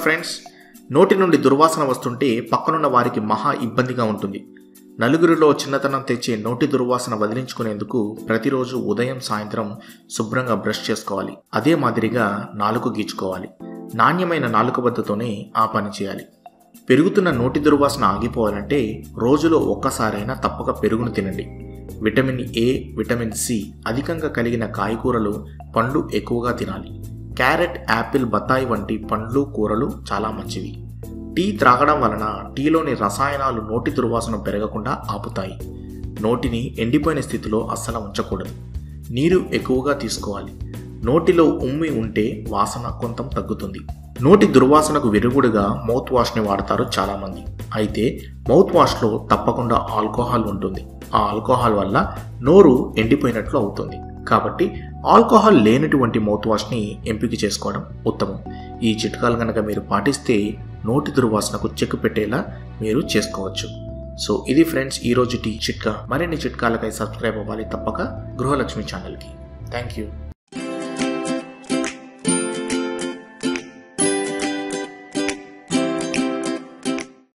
friends నోటి నుండి దుర్వాసన వస్తుంటే పక్కనున్న వారికి మహా ఇబ్బందిగా ఉంటుంది నలుగురిలో చిన్నతనం తెచ్చే నోటి దుర్వాసన వదిలించుకునేందుకు ప్రతిరోజు ఉదయం సాయంత్రం శుభ్రంగా బ్రష్ చేసుకోవాలి అదే మాదిరిగా నాలుక గీచుకోవాలి నాణ్యమైన నాలుక బద్దతోనే ఆ పని చేయాలి పెరుగుతున్న నోటి దుర్వాసన ఆగిపోవాలంటే రోజులో ఒక్కసారైనా తప్పక పెరుగును తినండి విటమిన్ ఏ విటమిన్ సి అధికంగా కలిగిన కాయగూరలు పండ్లు ఎక్కువగా తినాలి క్యారెట్ యాపిల్ బత్తాయి వంటి పండ్లు కూరలు చాలా మంచివి టీ త్రాగడం వలన టీలోని రసాయనాలు నోటి దుర్వాసన పెరగకుండా ఆపుతాయి నోటిని ఎండిపోయిన స్థితిలో అస్సలు ఉంచకూడదు నీరు ఎక్కువగా తీసుకోవాలి నోటిలో ఉమ్మి ఉంటే వాసన కొంత తగ్గుతుంది నోటి దుర్వాసనకు విరుగుడుగా మౌత్ వాష్ని వాడతారు చాలామంది అయితే మౌత్ వాష్లో తప్పకుండా ఆల్కహాల్ ఉంటుంది ఆ ఆల్కహాల్ వల్ల నోరు ఎండిపోయినట్లు అవుతుంది కాబట్టి ఆల్కహాల్ లేనటువంటి మౌత్ వాష్ని ఎంపిక చేసుకోవడం ఉత్తమం ఈ చిట్కాలు కనుక మీరు పాటిస్తే నోటి దుర్వాసనకు చెక్ పెట్టేలా మీరు చేసుకోవచ్చు సో ఇది ఫ్రెండ్స్ ఈ రోజు టీ చిట్కా మరిన్ని చిట్కాలకై సబ్స్క్రైబ్ అవ్వాలి తప్పక గృహలక్ష్మి ఛానల్కి థ్యాంక్ యూ